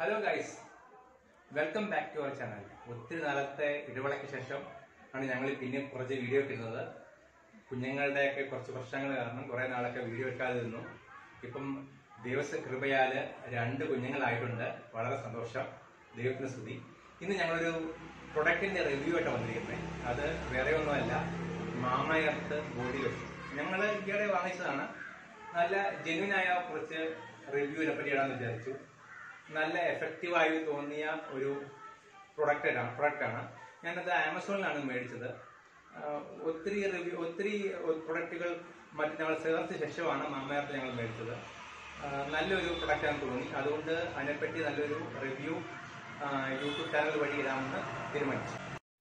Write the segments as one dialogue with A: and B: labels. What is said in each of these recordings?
A: hello guys welcome back to our channel ഒത്തിരി നാളത്തെ ഇടവേളയ്ക്ക് ശേഷം ആണ് ഞങ്ങൾ പിന്നെ കുറച്ച് വീഡിയോ ഇടുന്നത് കുഞ്ഞുങ്ങളുടെയൊക്കെ കുറച്ച് പ്രശ്നങ്ങൾ കാരണം കുറേ നാളൊക്കെ വീഡിയോ എടുക്കാതെ നിന്നു ഇപ്പം ദിവസ കൃപയാല് രണ്ട് കുഞ്ഞുങ്ങളായിട്ടുണ്ട് വളരെ സന്തോഷം ദൈവത്തിന് സ്തുതി ഇന്ന് ഞങ്ങളൊരു പ്രൊഡക്റ്റിന്റെ റിവ്യൂ ആയിട്ട് വന്നിരിക്കുന്നത് അത് വേറെ ഒന്നുമല്ല മാമയർത്ത് ബോഡി ലോഷൻ ഞങ്ങൾ ഈയിടെ വാങ്ങിച്ചതാണ് നല്ല ജെന്യൂനായ കുറച്ച് റിവ്യൂവിനെ പറ്റി ഇടാന്ന് വിചാരിച്ചു നല്ല എഫക്റ്റീവായി തോന്നിയ ഒരു പ്രൊഡക്റ്റാണ് പ്രൊഡക്റ്റാണ് ഞാനത് ആമസോണിലാണ് മേടിച്ചത് ആഹ് ഒത്തിരി റിവ്യൂ ഒത്തിരി പ്രൊഡക്റ്റുകൾ മറ്റ് ഞങ്ങൾ ചേർത്ത ശേഷമാണ് മാമയർത്ത് ഞങ്ങൾ മേടിച്ചത് ആഹ് നല്ലൊരു പ്രൊഡക്റ്റാണെന്ന് തോന്നി അതുകൊണ്ട് അതിനെപ്പറ്റി നല്ലൊരു റിവ്യൂ യൂട്യൂബ് ചാനൽ വഴി ഇടാമെന്ന് തീരുമാനിച്ചു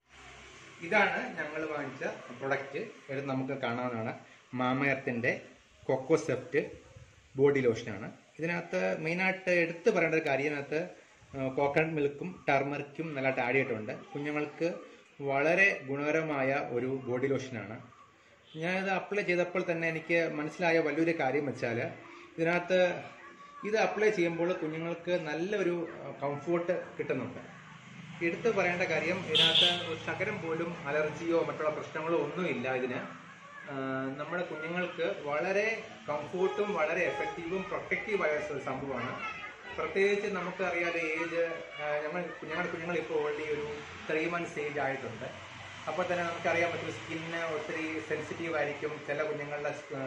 A: ഇതാണ് ഞങ്ങൾ വാങ്ങിച്ച പ്രൊഡക്റ്റ് ഇത് നമുക്ക് കാണാവുന്നതാണ് മാമയർത്തിൻ്റെ കൊക്കോ സെഫ്റ്റ് ബോഡി ലോഷനാണ് ഇതിനകത്ത് മെയിനായിട്ട് എടുത്തു പറയേണ്ട ഒരു കാര്യം ഇതിനകത്ത് കോക്കനട്ട് മിൽക്കും ടർമറിക്കും നല്ലതായിട്ട് ആഡ് ചെയ്തിട്ടുണ്ട് കുഞ്ഞുങ്ങൾക്ക് വളരെ ഗുണകരമായ ഒരു ബോഡി ലോഷനാണ് ഞാനിത് അപ്ലൈ ചെയ്തപ്പോൾ തന്നെ എനിക്ക് മനസ്സിലായ വലിയൊരു കാര്യം വെച്ചാൽ ഇതിനകത്ത് ഇത് അപ്ലൈ ചെയ്യുമ്പോൾ കുഞ്ഞുങ്ങൾക്ക് നല്ലൊരു കംഫോർട്ട് കിട്ടുന്നുണ്ട് എടുത്തു പറയേണ്ട കാര്യം ഇതിനകത്ത് ഒരു ശകരം പോലും അലർജിയോ മറ്റുള്ള പ്രശ്നങ്ങളോ ഒന്നുമില്ല ഇതിന് ആ, നമ്മുടെ കുഞ്ഞുങ്ങൾക്ക് വളരെ കംഫോർട്ടും വളരെ എഫക്റ്റീവും പ്രൊട്ടക്റ്റീവായ ഒരു സംഭവമാണ് പ്രത്യേകിച്ച് നമുക്ക് അറിയാതെ ഏജ് ഞങ്ങൾ ഞങ്ങളുടെ കുഞ്ഞുങ്ങൾ ഇപ്പോൾ ഓൾറെഡി ഒരു ത്രീ മന്ത്സ് ഏജ് ആയിട്ടുണ്ട് അപ്പോൾ തന്നെ നമുക്കറിയാൻ പറ്റും സ്കിന്ന് ഒത്തിരി സെൻസിറ്റീവ് ആയിരിക്കും ചില കുഞ്ഞുങ്ങളുടെ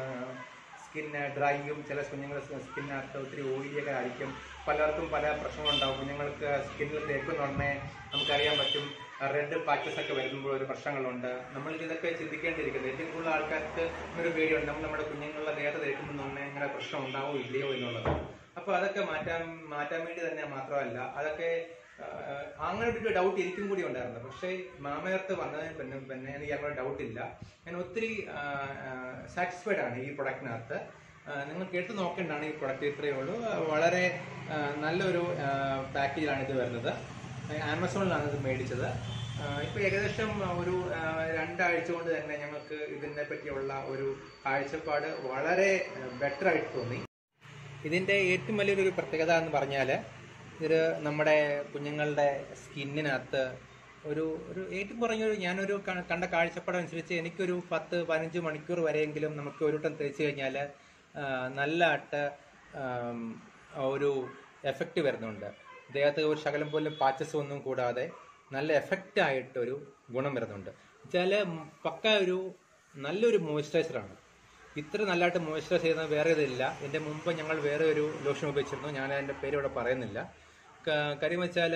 A: സ്കിന്ന് ഡ്രൈയും ചില കുഞ്ഞുങ്ങളുടെ സ്കിന്നകത്ത് ഒത്തിരി ഓയിലിയൊക്കെ ആയിരിക്കും പലർക്കും പല പ്രശ്നങ്ങളുണ്ടാവും കുഞ്ഞുങ്ങൾക്ക് സ്കിന്നിൽ തേക്കുന്ന ഉടനെ നമുക്കറിയാൻ പറ്റും റെഡ് പാച്ചസ് ഒക്കെ വരുമ്പോൾ ഒരു പ്രശ്നങ്ങളുണ്ട് നമ്മൾ ഇതൊക്കെ ചിന്തിക്കേണ്ടിയിരിക്കുന്നത് ഏറ്റവും കൂടുതൽ ആൾക്കാർക്ക് ഒരു പേടിയുണ്ട് നമ്മൾ നമ്മുടെ കുഞ്ഞുങ്ങളുടെ ദേഹത്ത് തേക്കുമ്പോൾ തന്നെ ഇങ്ങനെ പ്രശ്നം ഉണ്ടാവോ ഇല്ലയോ എന്നുള്ളത് അപ്പോൾ അതൊക്കെ മാറ്റാൻ മാറ്റാൻ വേണ്ടി തന്നെ മാത്രമല്ല അതൊക്കെ ആഹ്, അങ്ങനെ ഒരു ഡൗട്ട് എനിക്കും കൂടി ഉണ്ടായിരുന്നു പക്ഷേ മാമയർത്ത് വന്നതിന് പിന്നെ പിന്നെ എനിക്ക് അങ്ങനെ ഡൗട്ട് ഇല്ല ഞാൻ ഒത്തിരി സാറ്റിസ്ഫൈഡ് ആണ് ഈ പ്രൊഡക്റ്റിനകത്ത് നിങ്ങൾ കേട്ട് നോക്കേണ്ടതാണ് ഈ പ്രൊഡക്റ്റ് ഇത്രയേ ഉള്ളൂ ആ, വളരെ ആ, നല്ലൊരു പാക്കേജിലാണ് ഇത് വരുന്നത് ആമസോണിലാണ് ഇത് മേടിച്ചത് ഇപ്പോൾ ഏകദേശം ഒരു ആ, രണ്ടാഴ്ച കൊണ്ട് തന്നെ ഞങ്ങൾക്ക് ഇതിനെ പറ്റിയുള്ള ഒരു കാഴ്ചപ്പാട് വളരെ ബെറ്റർ ആയിട്ട് തോന്നി ഇതിന്റെ ഏറ്റവും വലിയൊരു പ്രത്യേകത എന്ന് പറഞ്ഞാൽ ഇത് നമ്മുടെ കുഞ്ഞുങ്ങളുടെ സ്കിന്നിനകത്ത് ഒരു ഒരു ഏറ്റവും കുറഞ്ഞൊരു ഞാനൊരു ക- കണ്ട കാഴ്ചപ്പാടനുസരിച്ച് എനിക്കൊരു പത്ത് പതിനഞ്ച് മണിക്കൂർ വരെയെങ്കിലും നമുക്ക് ഒരു വട്ടം തേച്ച് കഴിഞ്ഞാൽ നല്ലതായിട്ട് ആം, ഒരു എഫക്റ്റ് വരുന്നുണ്ട് ദേഹത്ത് ഒരു ശകലം പോലും പാച്ചസ് ഒന്നും കൂടാതെ നല്ല എഫക്റ്റ് ആയിട്ടൊരു ഗുണം വരുന്നുണ്ട് വെച്ചാൽ പക്ക ഒരു നല്ലൊരു മോയ്സ്ചറൈസറാണ് ഇത്ര നല്ലതായിട്ട് മോയ്സ്ചറൈസ് ചെയ്യുന്ന വേറെ ഇതില്ല ഇതിന്റെ മുമ്പ് ഞങ്ങൾ വേറെ ഒരു ലോഷൻ ഉപയോഗിച്ചിരുന്നു ഞാൻ അതിന്റെ പേര് ഇവിടെ പറയുന്നില്ല ക- കാര്യം വെച്ചാൽ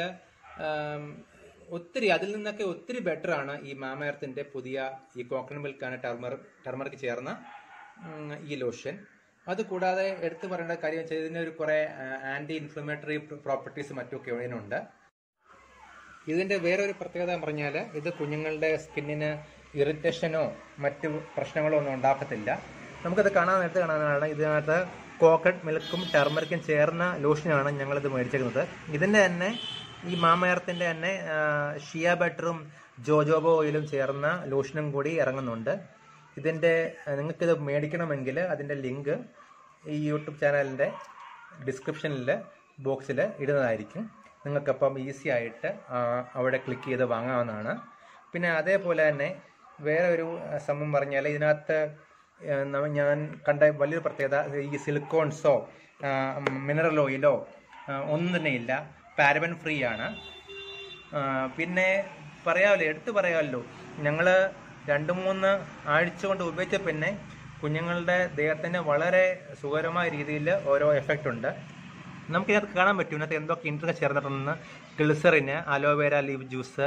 A: ഒത്തിരി അതിൽ നിന്നൊക്കെ ഒത്തിരി ബെറ്റർ ആണ് ഈ മാമയർത്തിന്റെ പുതിയ ഈ കോക്കനട്ട് മിൽക്കാണ് ടർമർ ടർമറിക്ക് ചേർന്ന ഉം, ഈ ലോഷൻ അത് കൂടാതെ എടുത്തു പറയേണ്ട കാര്യം വെച്ചാൽ ഇതിന് ഒരു കുറെ ആന്റി ഇൻഫ്ലമേറ്ററി പ്രോപ്പർട്ടീസ് മറ്റുമൊക്കെ ഇതിനുണ്ട് ഇതിന്റെ വേറൊരു പ്രത്യേകത പറഞ്ഞാൽ ഇത് കുഞ്ഞുങ്ങളുടെ സ്കിന്നിന് ഇറിറ്റേഷനോ മറ്റു പ്രശ്നങ്ങളോ ഒന്നും ഉണ്ടാക്കത്തില്ല നമുക്കത് കാണാൻ നേരത്തെ കാണാനാണ് ഇതിനകത്ത് കോക്കനട്ട് മിൽക്കും ടർമറിക്കും ചേർന്ന ലോഷനാണ് ഞങ്ങളിത് മേടിച്ചിരുന്നത് ഇതിന്റെ തന്നെ ഈ മാമയർത്തിന്റെ തന്നെ ആ, ഷിയ ബട്ടറും ജോജോബോ ഓയിലും ചേർന്ന ലോഷനും കൂടി ഇറങ്ങുന്നുണ്ട് ഇതിന്റെ നിങ്ങൾക്കിത് മേടിക്കണമെങ്കിൽ അതിന്റെ ലിങ്ക് ഈ യൂട്യൂബ് ചാനലിന്റെ ഡിസ്ക്രിപ്ഷനിൽ ബോക്സിൽ ഇടുന്നതായിരിക്കും നിങ്ങൾക്കപ്പം ഈസി ആയിട്ട് ആ, അവിടെ ക്ലിക്ക് ചെയ്ത് വാങ്ങാവുന്നതാണ് പിന്നെ അതേപോലെ തന്നെ വേറെ ഒരു ആ, സംഭവം പറഞ്ഞാൽ ഇതിനകത്ത് ആ, നമ്മ- ഞാൻ കണ്ട വലിയൊരു പ്രത്യേകത ഈ സിലിക്കോൺസോ മിനറൽ ഓയിലോ ആ, ഒന്നും തന്നെ ഇല്ല പാരബൻ ഫ്രീ ആണ് ആ, പിന്നെ പറയാമല്ലോ എടുത്തു പറയാമല്ലോ ഞങ്ങൾ രണ്ട് മൂന്ന് ആഴ്ച കൊണ്ട് ഉപയോഗിച്ച പിന്നെ കുഞ്ഞുങ്ങളുടെ ദേഹത്തിന് വളരെ സുഖകരമായ രീതിയിൽ ഓരോ എഫക്റ്റ് ഉണ്ട് നമുക്കിതിനകത്ത് കാണാൻ പറ്റും ഇതിനകത്ത് എന്തൊക്കെ ഇൻട്രസ്റ്റ് ചേർന്നിട്ടുണ്ടെന്ന് ഗ്ലിസറിന് അലോവേര ലീവ് ജ്യൂസ്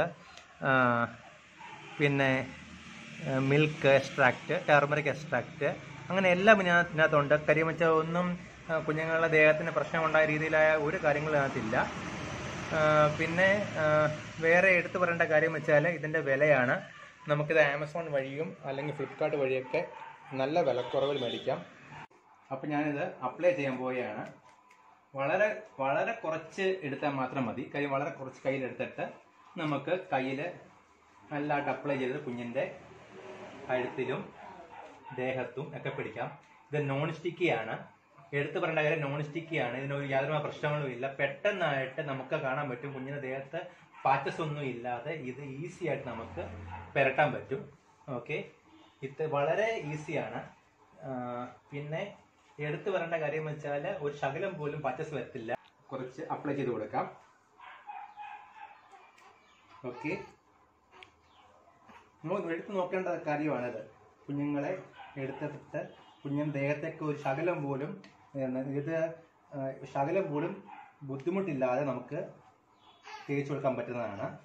A: പിന്നെ മിൽക്ക് എക്സ്ട്രാക്റ്റ് ടർമറിക് എക്സ്ട്രാക്റ്റ് അങ്ങനെ എല്ലാം ഇതിനകത്ത് ഇതിനകത്തുണ്ട് കാര്യം വെച്ചാൽ ഒന്നും ആ, കുഞ്ഞുങ്ങളുടെ ദേഹത്തിന് പ്രശ്നമുണ്ടായ രീതിയിലായ ഒരു കാര്യങ്ങളും ഇതിനകത്തില്ല ആ, പിന്നെ ആ, വേറെ എടുത്തു പറയേണ്ട കാര്യം വെച്ചാൽ ഇതിൻ്റെ വിലയാണ് നമുക്കിത് ആമസോൺ വഴിയും അല്ലെങ്കിൽ ഫ്ലിപ്കാർട്ട് വഴിയൊക്കെ നല്ല വിലക്കുറവിൽ മേടിക്കാം അപ്പം ഞാനിത് അപ്ലൈ ചെയ്യാൻ പോവുകയാണ് വളരെ വളരെ കുറച്ച് എടുത്താൽ മാത്രം മതി കാര്യം വളരെ കുറച്ച് കയ്യിലെടുത്തിട്ട് നമുക്ക് കയ്യിൽ നല്ലതായിട്ട് അപ്ലൈ ചെയ്ത് കുഞ്ഞിൻ്റെ കഴുത്തിലും ദേഹത്തും ഒക്കെ പിടിക്കാം ഇത് നോൺ സ്റ്റിക്കി ആണ് എടുത്തു പറയേണ്ട കാര്യം നോൺ സ്റ്റിക്കിയാണ് ഇതിനൊരു യാതൊരു പ്രശ്നങ്ങളും ഇല്ല പെട്ടെന്നായിട്ട് നമുക്ക് കാണാൻ പറ്റും കുഞ്ഞിന്റെ ദേഹത്ത് പാച്ചസ് ഒന്നും ഇല്ലാതെ ഇത് ഈസി ആയിട്ട് നമുക്ക് പുരട്ടാൻ പറ്റും ഓക്കെ ഇത് വളരെ ഈസിയാണ് പിന്നെ എടുത്തു പറയേണ്ട കാര്യം എന്ന് വെച്ചാൽ ഒരു ശകലം പോലും പാച്ചസ് വരത്തില്ല കുറച്ച് അപ്ലൈ ചെയ്ത് കൊടുക്കാം ഓക്കെ നമ്മൾ എടുത്ത് നോക്കേണ്ട കാര്യമാണിത് കുഞ്ഞുങ്ങളെ എടുത്തിട്ട് കുഞ്ഞിൻ്റെ ദേഹത്തേക്ക് ഒരു ശകലം പോലും ഏഹ്, ഇത് ഏഹ്, ശകലം പോലും ബുദ്ധിമുട്ടില്ലാതെ നമുക്ക് തേച്ച് കൊടുക്കാൻ പറ്റുന്നതാണ്